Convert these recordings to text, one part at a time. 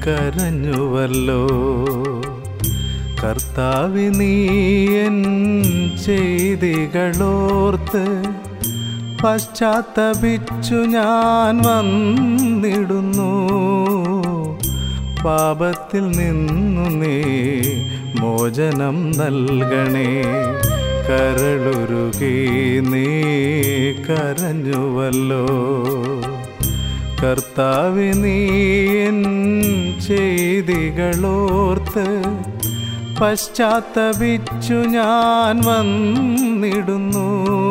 കരഞ്ഞുവല്ലോ കർത്താവി നീയൻ ചെയ്തികളോർത്ത് പശ്ചാത്തപിച്ചു ഞാൻ വന്നിടുന്നു പാപത്തിൽ നിന്നു നീ മോചനം നൽകണേ കരളുരുകി നീ കരഞ്ഞുവല്ലോ കർത്താവി നീയൻ ചെയ്തികളോർത്ത് പശ്ചാത്തപിച്ചു ഞാൻ വന്നിടുന്നു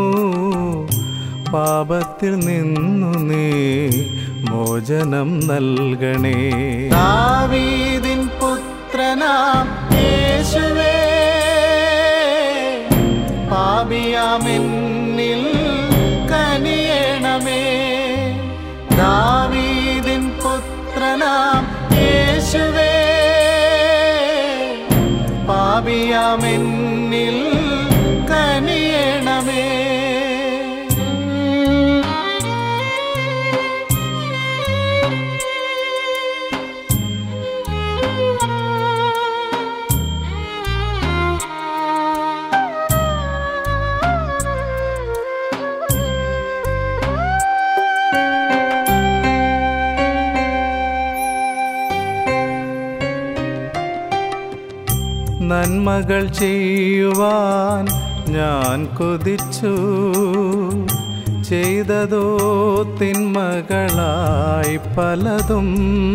പാപത്തിൽ നിന്നു നീ മോചനം നൽകണേ ദാവീദിൻ പുത്രനാം യേശുവേ പാപിയാമെന്നിൽ കനിയണമേ ദാവീദിൻ പുത്രനാം യേശുവേ പാപിയാമെന്നിൽ കനിയണമേ നന്മകൾ ചെയ്യുവാൻ ഞാൻ കൊതിച്ചു ചെയ്തതോ തിന്മകളായി പലതും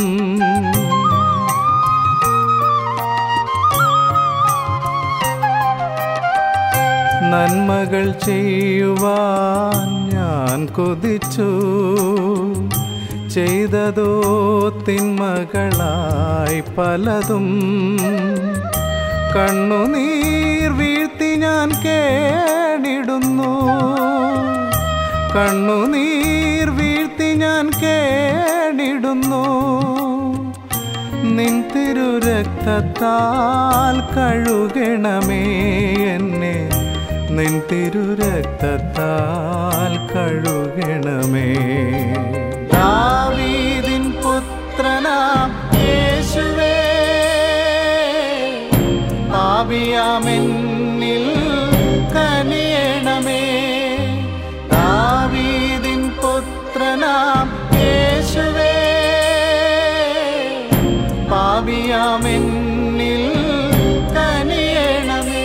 നന്മകൾ ചെയ്യുവാൻ ഞാൻ കൊതിച്ചു ചെയ്തതോ തിന്മകളായി പലതും കണ്ണുനീർ വീഴ്ത്തി ഞാൻ കേണിടുന്നു കണ്ണുനീർ വീഴ്ത്തി ഞാൻ കേണിടുന്നു നിൻ തിരുരക്തത്താൽ കഴുകണമേ എന്നെ നിൻ തിരുരക്തത്താൽ കഴുകണമേ ദാവീദിൻ പുത്രനാം യേശുവേ പാപിയാമെന്നിൽ കനിയണമേ ദാവീദിൻ പുത്രനാം യേശുവേ പാപിയാമെന്നിൽ കനിയണമേ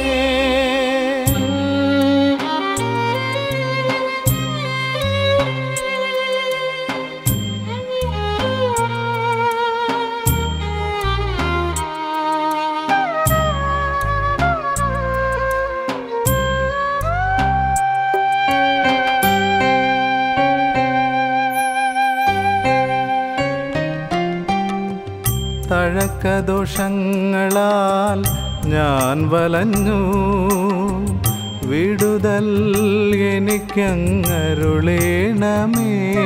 തഴക്കദോഷങ്ങളാൽ ഞാൻ വലഞ്ഞു വിടുതൽ എനിക്കങ്ങരുളേണമേ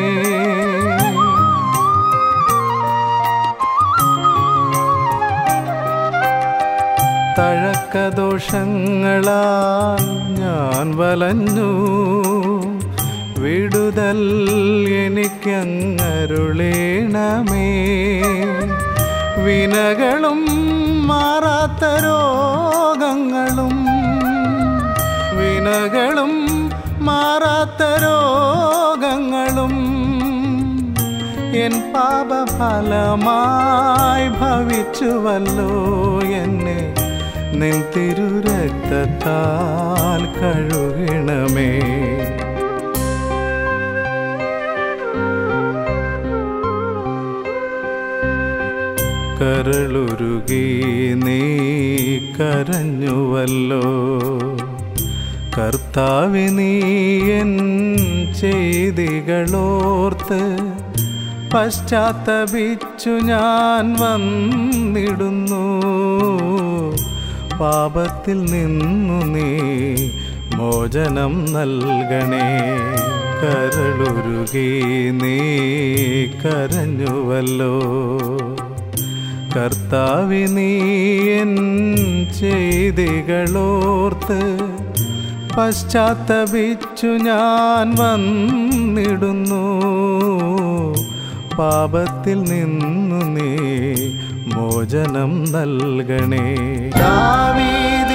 തഴക്കദോഷങ്ങളാൽ ഞാൻ വലഞ്ഞു വിടുതൽ എനിക്കങ്ങരുളേണമേ വിനകളും മാറാത്ത രോഗങ്ങളും വിനകളും മാറാത്ത രോഗങ്ങളും എൻ പാപഫലമായി ഭവിച്ചുവല്ലോ എന്നെ നിൻ തിരുരക്തത്താൽ കഴുകണമേ കരളുരുകി നീ കരഞ്ഞുവല്ലോ കർത്താവി നീയൻ ചെയ്തികളോർത്ത് പശ്ചാത്തപിച്ചു ഞാൻ വന്നിടുന്നു പാപത്തിൽ നിന്നു നീ മോചനം നൽകണേ കരളുരുകി നീ കരഞ്ഞുവല്ലോ കർത്താവി നീയൻ ചെയ്തികളോർത്ത് പശ്ചാത്തപിച്ചു ഞാൻ വന്നിടുന്നു പാപത്തിൽ നിന്നു നീ മോചനം നൽകണേ ദാവീദിൻ